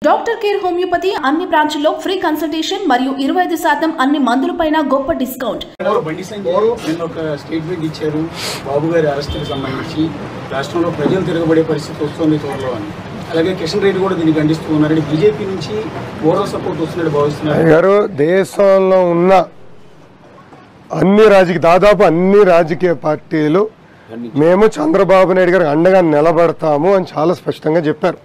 doctor care homeopathy అన్ని బ్రాంచ్ల్లో free consultation మరియు ఇరవై ఐదు శాతం అన్ని మందులపైన గొప్ప డిస్కౌంట్ ఎవరు బండి సంజయ్ నిన్న ఒక స్టేట్మెంట్ ఇచ్చారు బాబు గారి అరెస్టుకి సంబంధించి రాష్ట్రంలో ప్రజలు తిరగబడే పరిస్థితి వస్తుంది త్వరలో అని అలాగే కిషన్ రెడ్డి కూడా దీన్ని ఖండిస్తూ ఉన్నారు బీజేపీ నుంచి ఓవరాల్ సపోర్ట్ వస్తున్నట్టు భావిస్తున్నారు గారు దేశంలో ఉన్న అన్ని రాజకీయ దాదాపు అన్ని రాజకీయ పార్టీలు మేము చంద్రబాబు నాయుడు గారికి అండగా నిలబడతాము అని చాలా స్పష్టంగా చెప్పారు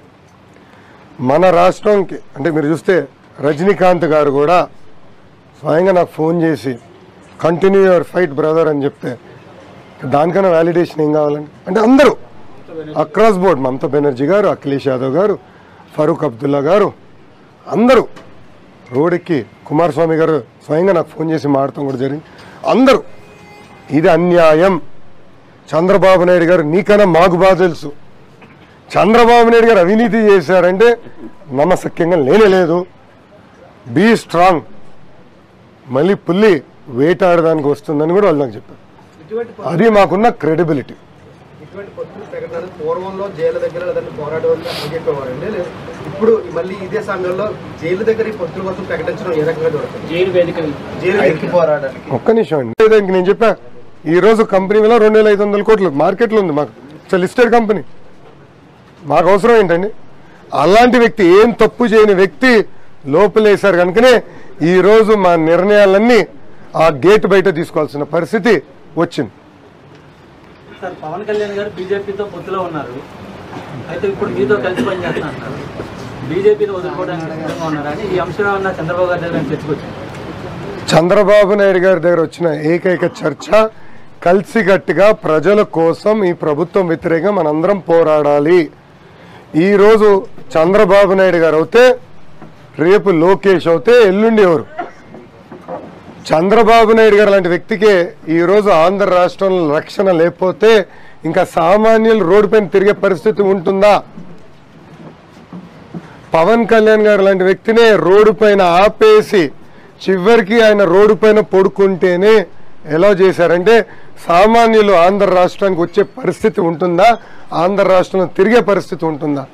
మన రాష్ట్రంకి అంటే మీరు చూస్తే రజనీకాంత్ గారు కూడా స్వయంగా నాకు ఫోన్ చేసి కంటిన్యూ యువర్ ఫైట్ బ్రదర్ అని చెప్తే దానికన్నా వ్యాలిడేషన్ ఏం కావాలండి అంటే అందరూ అక్రాస్ బోర్డ్ మమతా బెనర్జీ గారు అఖిలేష్ యాదవ్ గారు ఫరూక్ అబ్దుల్లా గారు అందరూ రోడ్డుకి కుమారస్వామి గారు స్వయంగా నాకు ఫోన్ చేసి మాడటం కూడా జరిగింది అందరూ ఇది అన్యాయం చంద్రబాబు నాయుడు గారు నీకన్నా మాకు బాగా తెలుసు చంద్రబాబు నాయుడు గారు అవినీతి చేశారంటే నమ్మశక్యంగా లేనే లేదు బీ స్ట్రాంగ్ మళ్ళీ పుల్లి వేటాడడానికి వస్తుందని కూడా వాళ్ళు నాకు చెప్పారు అది మాకున్న క్రెడిబిలిటీ ఇటువంటి పొత్తుల ప్రకటనలు పూర్వంలో జైలు దగ్గర లేదంటే పోరాటం వల్ల చెప్పేవారండి లేదు ఇప్పుడు మళ్ళీ ఇదే సమయంలో జైలు దగ్గర ఈ పొత్తుల కోసం ప్రకటించడం ఏ రకంగా జరుగుతుంది జైలు వేదిక జైలు ఎక్కి పోరాటానికి ఒక్క నిమిషం అండి లేదా ఇంక నేను చెప్పా ఈ రోజు కంపెనీ విలువ రెండు వేల ఐదు వందల కోట్లు మార్కెట్లో ఉంది మాకు ఇట్స్ లిస్టెడ్ కంపెనీ మాకు అవసరం ఏంటండి అలాంటి వ్యక్తి ఏం తప్పు చేయని వ్యక్తి లోపలేశారు కనుకనే ఈ రోజు మా నిర్ణయాలన్నీ ఆ గేట్ బయట తీసుకోవాల్సిన పరిస్థితి వచ్చింది సార్ పవన్ కళ్యాణ్ గారు బీజేపీతో పొత్తులో ఉన్నారు అయితే ఇప్పుడు మీతో కలిసి పనిచేస్తా అంటారు బీజేపీని వదులుకోవడానికి సిద్ధంగా ఉన్నారని ఈ అంశం ఏమన్నా చంద్రబాబు గారి దగ్గర చర్చకొచ్చింది చంద్రబాబు నాయుడు గారి దగ్గర వచ్చిన ఏకైక చర్చ కలిసికట్టుగా ప్రజల కోసం ఈ ప్రభుత్వం వ్యతిరేకంగా మనందరం పోరాడాలి ఈరోజు చంద్రబాబు నాయుడు గారు అవుతే రేపు లోకేష్ అవుతే ఎల్లుండి ఎవరు చంద్రబాబు నాయుడు గారు లాంటి వ్యక్తికే ఈరోజు ఆంధ్ర రాష్ట్రంలో రక్షణ లేకపోతే ఇంకా సామాన్యులు రోడ్డు పైన తిరిగే పరిస్థితి ఉంటుందా పవన్ కళ్యాణ్ గారు లాంటి వ్యక్తినే రోడ్డు పైన ఆపేసి చివరికి ఆయన రోడ్డు పైన పడుకుంటేనే ఎలా చేశారంటే సామాన్యులు ఆంధ్ర రాష్ట్రానికి వచ్చే పరిస్థితి ఉంటుందా ఆంధ్ర రాష్ట్రంలో తిరిగే పరిస్థితి ఉంటుందా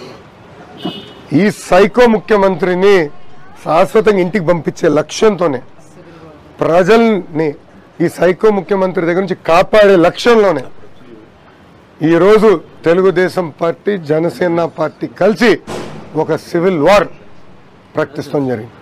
ఈ సైకో ముఖ్యమంత్రిని శాశ్వతంగా ఇంటికి పంపించే లక్ష్యంతోనే ప్రజల్ని ఈ సైకో ముఖ్యమంత్రి దగ్గర నుంచి కాపాడే లక్ష్యంలోనే ఈరోజు తెలుగుదేశం పార్టీ జనసేన పార్టీ కలిసి ఒక సివిల్ వార్ ప్రకటిస్తాం జరిగింది